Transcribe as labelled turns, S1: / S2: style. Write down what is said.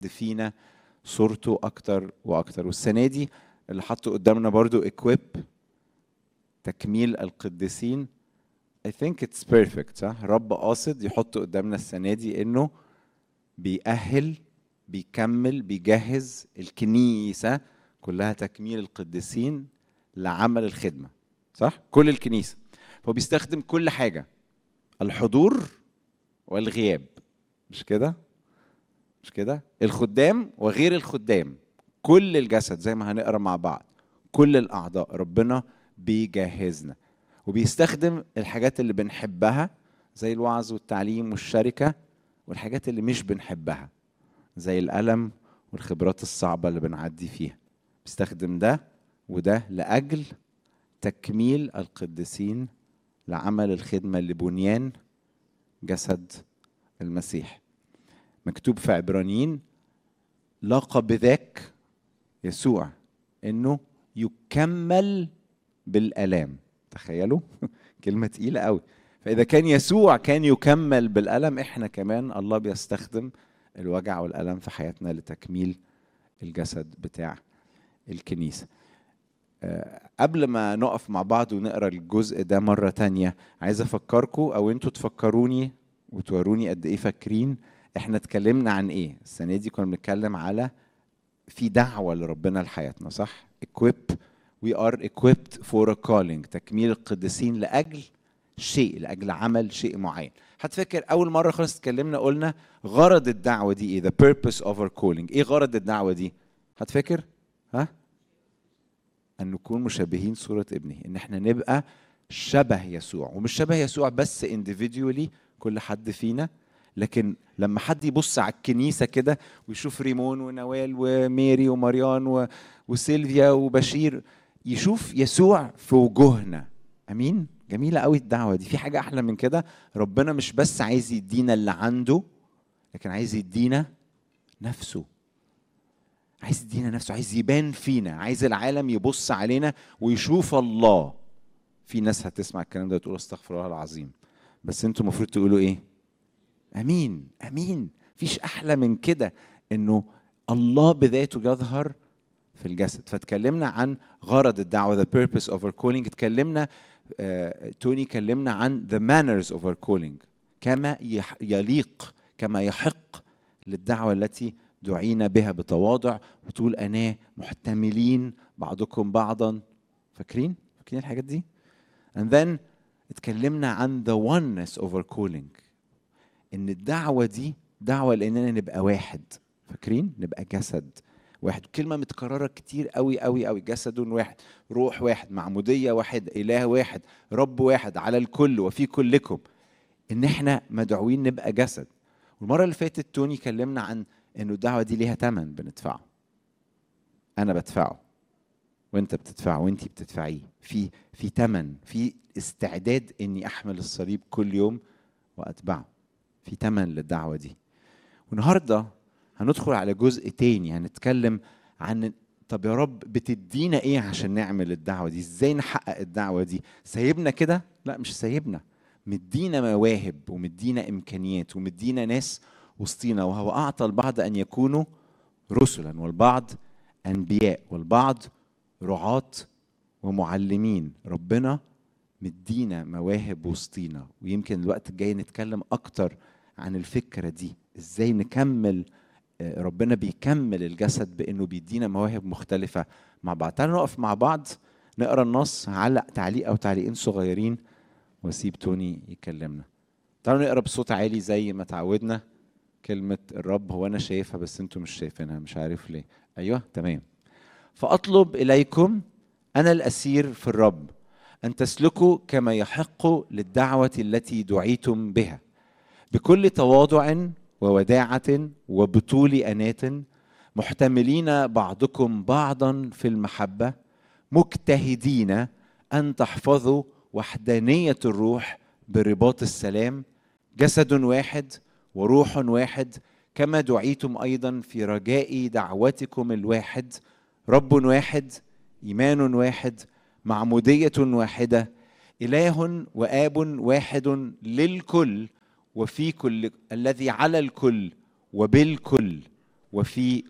S1: فينا صورته اكتر واكتر والسنه دي اللي حطه قدامنا برضو equip تكميل القديسين I think it's perfect صح رب قاصد يحط قدامنا السنه دي انه بيأهل بيكمل بيجهز الكنيسه كلها تكميل القديسين لعمل الخدمه صح كل الكنيسه فهو بيستخدم كل حاجه الحضور والغياب مش كده مش كده الخدام وغير الخدام كل الجسد زي ما هنقرا مع بعض كل الاعضاء ربنا بيجهزنا وبيستخدم الحاجات اللي بنحبها زي الوعظ والتعليم والشركه والحاجات اللي مش بنحبها زي الالم والخبرات الصعبه اللي بنعدي فيها بيستخدم ده وده لاجل تكميل القديسين لعمل الخدمه لبنيان جسد المسيح مكتوب في عبرانيين لاقى بذاك يسوع انه يكمل بالالام تخيلوا كلمه تقيله قوي فاذا كان يسوع كان يكمل بالالم احنا كمان الله بيستخدم الوجع والالم في حياتنا لتكميل الجسد بتاع الكنيسه أه قبل ما نقف مع بعض ونقرا الجزء ده مره تانية عايز افكركم او انتوا تفكروني وتوروني قد ايه فاكرين احنا اتكلمنا عن ايه السنه دي كنا بنتكلم على في دعوه لربنا لحياتنا صح equip we are equipped for a calling تكميل القديسين لاجل شيء لاجل عمل شيء معين هتفكر اول مره خالص اتكلمنا قلنا غرض الدعوه دي ايه the purpose of our calling ايه غرض الدعوه دي هتفكر ها ان نكون مشابهين صوره ابنه ان احنا نبقى شبه يسوع ومش شبه يسوع بس individually كل حد فينا لكن لما حد يبص على الكنيسة كده ويشوف ريمون ونوال وميري وماريان و... وسيلفيا وبشير يشوف يسوع في وجوهنا أمين جميلة قوي الدعوة دي في حاجة أحلى من كده ربنا مش بس عايز يدينا اللي عنده لكن عايز يدينا نفسه عايز يدينا نفسه عايز يبان فينا عايز العالم يبص علينا ويشوف الله في ناس هتسمع الكلام ده وتقول استغفر الله العظيم بس انتوا المفروض تقولوا ايه امين امين فيش احلى من كده انه الله بذاته يظهر في الجسد فاتكلمنا عن غرض الدعوه the purpose of our calling اتكلمنا آه، توني كلمنا عن the manners of our calling كما يح- يليق كما يحق للدعوه التي دعينا بها بتواضع وتقول انا محتملين بعضكم بعضا فاكرين فاكرين الحاجات دي and then اتكلمنا عن the oneness of our calling ان الدعوه دي دعوه لاننا نبقى واحد فاكرين نبقى جسد واحد كلمه متكرره كتير قوي قوي قوي جسد واحد روح واحد معموديه واحد اله واحد رب واحد على الكل وفي كلكم ان احنا مدعوين نبقى جسد والمره اللي فاتت توني كلمنا عن انه الدعوه دي ليها ثمن بندفعه انا بدفعه وانت بتدفعه وانت بتدفعيه في في ثمن في استعداد اني احمل الصليب كل يوم واتبعه في ثمن للدعوه دي والنهارده هندخل على جزء تاني هنتكلم عن طب يا رب بتدينا ايه عشان نعمل الدعوه دي ازاي نحقق الدعوه دي سايبنا كده لا مش سايبنا مدينا مواهب ومدينا امكانيات ومدينا ناس وسطينا وهو اعطى البعض ان يكونوا رسلا والبعض انبياء والبعض رعاة ومعلمين ربنا مدينا مواهب وسطينا ويمكن الوقت الجاي نتكلم اكتر عن الفكره دي ازاي نكمل آه، ربنا بيكمل الجسد بانه بيدينا مواهب مختلفه مع بعض تعالوا نقف مع بعض نقرا النص هعلق تعليق او تعليقين صغيرين واسيب توني يكلمنا تعالوا نقرا بصوت عالي زي ما تعودنا كلمه الرب هو انا شايفها بس انتوا مش شايفينها مش عارف ليه ايوه تمام فاطلب اليكم انا الاسير في الرب ان تسلكوا كما يحق للدعوه التي دعيتم بها بكل تواضع ووداعه وبطول انات محتملين بعضكم بعضا في المحبه مجتهدين ان تحفظوا وحدانيه الروح برباط السلام جسد واحد وروح واحد كما دعيتم ايضا في رجاء دعوتكم الواحد رب واحد ايمان واحد معموديه واحده اله واب واحد للكل وفي كل الذي على الكل وبالكل وفي